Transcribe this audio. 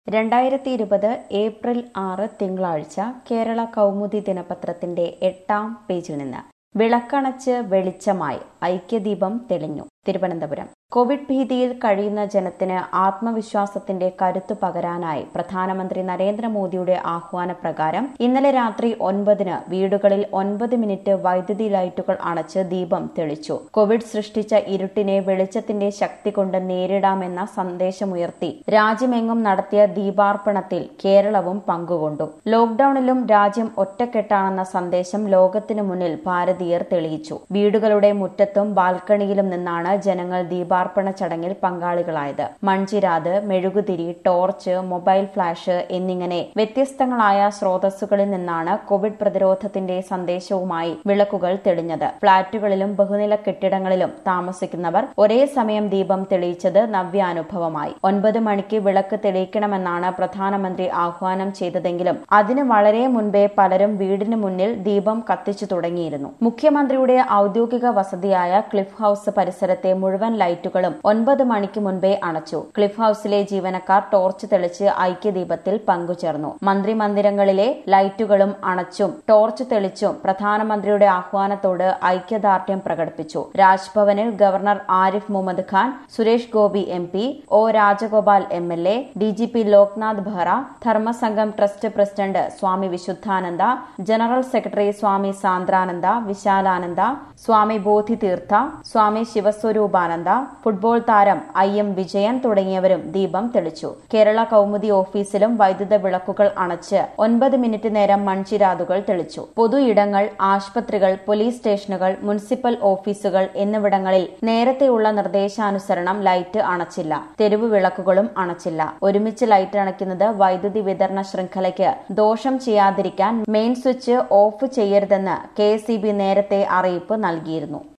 രണ്ടായിരത്തി ഇരുപത് ഏപ്രിൽ ആറ് തിങ്കളാഴ്ച കേരള കൗമുദി ദിനപത്രത്തിന്റെ എട്ടാം പേജിൽ നിന്ന് വിളക്കണച്ച് വെളിച്ചമായി ഐക്യദീപം തെളിഞ്ഞു തിരുവനന്തപുരം കോവിഡ് ഭീതിയിൽ കഴിയുന്ന ജനത്തിന് ആത്മവിശ്വാസത്തിന്റെ കരുത്തു പകരാനായി പ്രധാനമന്ത്രി നരേന്ദ്രമോദിയുടെ ആഹ്വാനപ്രകാരം ഇന്നലെ രാത്രി ഒൻപതിന് വീടുകളിൽ ഒൻപത് മിനിറ്റ് വൈദ്യുതി ലൈറ്റുകൾ അണച്ച് ദീപം തെളിച്ചു കോവിഡ് സൃഷ്ടിച്ച ഇരുട്ടിനെ വെളിച്ചത്തിന്റെ ശക്തി കൊണ്ട് നേരിടാമെന്ന സന്ദേശമുയർത്തി രാജ്യമെങ്ങും നടത്തിയ ദീപാർപ്പണത്തിൽ കേരളവും പങ്കുകൊണ്ടു ലോക്ഡൌണിലും രാജ്യം ഒറ്റക്കെട്ടാണെന്ന സന്ദേശം ലോകത്തിനു മുന്നിൽ ഭാരതീയർ തെളിയിച്ചു വീടുകളുടെ മുറ്റത്തും ബാൽക്കണിയിലും നിന്നാണ് ജനങ്ങൾ ദീപാർപ്പണ ചടങ്ങിൽ പങ്കാളികളായത് മൺചിരാത് മെഴുകുതിരി ടോർച്ച് മൊബൈൽ ഫ്ളാഷ് എന്നിങ്ങനെ വ്യത്യസ്തങ്ങളായ സ്രോതസ്സുകളിൽ നിന്നാണ് കോവിഡ് പ്രതിരോധത്തിന്റെ സന്ദേശവുമായി വിളക്കുകൾ തെളിഞ്ഞത് ഫ്ളാറ്റുകളിലും ബഹുനില കെട്ടിടങ്ങളിലും താമസിക്കുന്നവർ ഒരേ സമയം ദീപം തെളിയിച്ചത് നവ്യാനുഭവമായി ഒൻപത് മണിക്ക് വിളക്ക് തെളിയിക്കണമെന്നാണ് പ്രധാനമന്ത്രി ആഹ്വാനം ചെയ്തതെങ്കിലും അതിന് വളരെ മുൻപേ പലരും വീടിന് മുന്നിൽ ദീപം കത്തിച്ചു തുടങ്ങിയിരുന്നു മുഖ്യമന്ത്രിയുടെ ഔദ്യോഗിക വസതിയായ ക്ലിഫ് ഹൌസ് പരിസരത്തെ മുഴുവൻ ലൈറ്റുകളും ഒൻപത് മണിക്ക് മുൻപേ അണച്ചു ക്ലിഫ് ഹൌസിലെ ജീവനക്കാർ ടോർച്ച് തെളിച്ച് ഐക്യദീപത്തിൽ പങ്കുചേർന്നു മന്ത്രിമന്ദിരങ്ങളിലെ ലൈറ്റുകളും അണച്ചും ടോർച്ച് തെളിച്ചും പ്രധാനമന്ത്രിയുടെ ആഹ്വാനത്തോട് ഐക്യദാർഢ്യം പ്രകടിപ്പിച്ചു രാജ്ഭവനിൽ governor Arif Mohammed Khan Suresh Gopi M P O Rajagopal M L A DGP Loknath Behera Dharmasangham trust president Swami Vishuddhananda general secretary Swami Sandrananda Vishalananda Swami Bodhitheertha Swami Shivaswarupananda football താരം ഐ എം വിജയൻ തുടങ്ങിയവരും ദീപം തെളിച്ചു കേരള കൗമുദി ഓഫീസിലും വൈദ്യുത വിളക്കുകൾ അണച്ച് ഒൻപത് മിനിറ്റ് നേരം മൺചിരാതുകൾ തെളിച്ചു പൊതു ഇടങ്ങൾ ആശുപത്രികൾ പോലീസ് സ്റ്റേഷനുകൾ മുനിസിപ്പൽ ഓഫീസുകൾ എന്നിവിടങ്ങളിൽ നേരത്തെയുള്ള നിർദ്ദേശാനുസരണം ലൈറ്റ് അണച്ചില്ല തെരുവ് വിളക്കുകളും അണച്ചില്ല ഒരുമിച്ച് ലൈറ്റ് അണയ്ക്കുന്നത് വൈദ്യുതി വിതരണ ശൃംഖലയ്ക്ക് ദോഷം ചെയ്യാതിരിക്കാൻ മെയിൻ സ്വിച്ച് ഓഫ് ചെയ്യരുതെന്ന് കെ നേരത്തെ അറിയിപ്പ് നൽകിയിരുന്നു